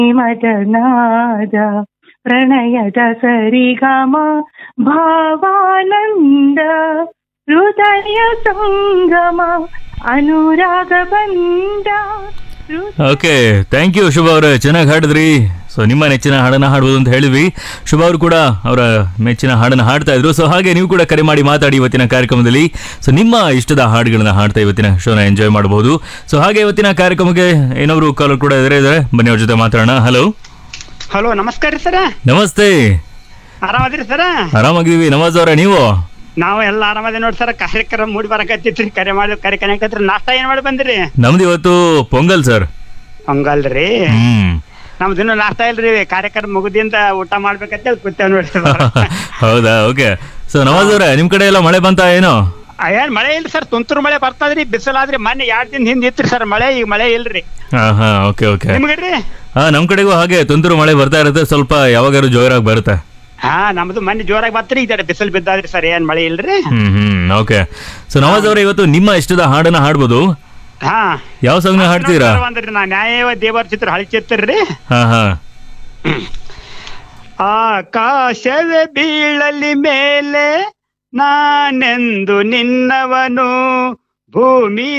ಮದನಾದ ಪ್ರಣಯದ ಸರಿಗಮ ಭಾವಾನಂದ ಹೃದಯ ಸಂಗಮ ಅನುರಾಗ ಬಂದ ಹೃದಯ ಓಕೆ ಥ್ಯಾಂಕ್ ಯು ಶುಭ ಅವರೇ ಚೆನ್ನಾಗಿ ಹಾಡಿದ್ರಿ ಸೊ ನಿಮ್ಮ ನೆಚ್ಚಿನ ಹಾಡನ್ನ ಹಾಡ್ಬೋದು ಅಂತ ಹೇಳಿದ್ವಿ ಶುಭ ಅವರು ಕೂಡ ಅವರ ಮೆಚ್ಚಿನ ಹಾಡನ್ನ ಹಾಡ್ತಾ ಇದ್ರು ಸೊ ಹಾಗೆ ನೀವು ಕೂಡ ಕರೆ ಮಾಡಿ ಮಾತಾಡಿ ಇವತ್ತಿನ ಕಾರ್ಯಕ್ರಮದಲ್ಲಿ ಸೊ ನಿಮ್ಮ ಇಷ್ಟದ ಹಾಡುಗಳನ್ನ ಹಾಡ್ತಾ ಇವತ್ತಿನ ಶೋನ ಎಂಜಾಯ್ ಮಾಡಬಹುದು ಸೊ ಹಾಗೆ ಇವತ್ತಿನ ಕಾರ್ಯಕ್ರಮಕ್ಕೆ ಏನವರು ಕಾಲರ್ ಕೂಡ ಇದ್ರೆ ಇದ್ದಾರೆ ಬನ್ನಿ ಅವ್ರ ಜೊತೆ ಮಾತಾಡೋಣ ಹಲೋ ಹಲೋ ನಮಸ್ಕಾರ ರೀ ಸರ ನಮಸ್ತೆ ಆರಾಮದಿರಿ ಸರ ಆರಾಮಾಗಿದ್ದೀವಿ ನವಾಜ್ ಅವರೇ ನೀವು ನಾವು ಎಲ್ಲ ಆರಾಮದಿ ನೋಡಿ ಸರ್ ಕಾರ್ಯಕ್ರಮ ಮೂಡಿ ಬರಕತ್ತಿತ್ರಿ ಕರೆ ಮಾಡಿ ಕರೆ ಕನೆಕತ್ರಿ ನಾಷ್ಟ ಏನ್ ಮಾಡಿ ಬಂದ್ರಿ ನಮ್ದು ಇವತ್ತು ಪೊಂಗಲ್ ಸರ್ ಹಂಗಲ್ರಿ ಹ್ಮ್ ನಮ್ದು ಇನ್ನೂ ನಾಷ್ಟ ಇಲ್ರಿ ಕಾರ್ಯಕ್ರಮ ಮುಗುದಿಂದ ಊಟ ಮಾಡ್ಬೇಕಂತ ಕೂತೇವ್ ನೋಡಿ ಹೌದಾ ಓಕೆ ಸೊ ನವಾಜ್ ಅವರೇ ನಿಮ್ ಕಡೆ ಎಲ್ಲ ಮಳೆ ಬಂತಾ ಏನು ಏನ್ ಮಳೆ ಇಲ್ರಿ ಸರ್ ತುಂತುರು ಮಳೆ ಬರ್ತದ್ರಿ ಬಿಸಿಲಾದ್ರಿ ಮೊನ್ನೆ ಎರಡ್ ದಿನ ಹಿಂದ್ ಇತ್ರಿ ಸರ್ ಮಳೆ ಈಗ ಮಳೆ ಇಲ್ರಿ ಹಾ ಹಾ ಓಕೆ ಓಕೆ ನಿಮ್ಗಡ್ರಿ ಹಾ ನಮ್ ಕಡೆಗೂ ಹಾಗೆ ತುಂತುರು ಮಳೆ ಬರ್ತಾ ಇರುತ್ತೆ ಸ್ವಲ್ಪ ಯಾವಾಗಾರು ಜೋರಾಗಿ ಬರುತ್ತೆ ಹಾ ನಮ್ದು ಮೊನ್ನೆ ಜೋರಾಗಿ ಬತ್ರಿ ಈಗ ಬಿಸಿಲು ಬಿದ್ದಾದ್ರಿ ಸರ್ ಏನ್ ಮಳೆ ಇಲ್ರಿ hmm hmm okay so Nawaz ಅವರೇ ಇವತ್ತು ನಿಮ್ಮ ಇಷ್ಟದ ಹಾಡನ್ನ ಹಾಡ್ಬೋದು ಹಾ ಯಾವ ಸಾಂಗ್ನ ಹಾಡ್ತೀರಾ ಒಂದ್ರಿ ನಾ ನ್ಯಾಯವ ದೇವರ ಚಿತ್ರ ಹಳಿ ಚಿತ್ರ ರೀ ಹಾ ಹಾ ಆಕಾಶವೇ ಬೀಳಲಿ ಮೇಲೆ ನಾನೆಂದು ನಿನ್ನವನು ಭೂಮಿ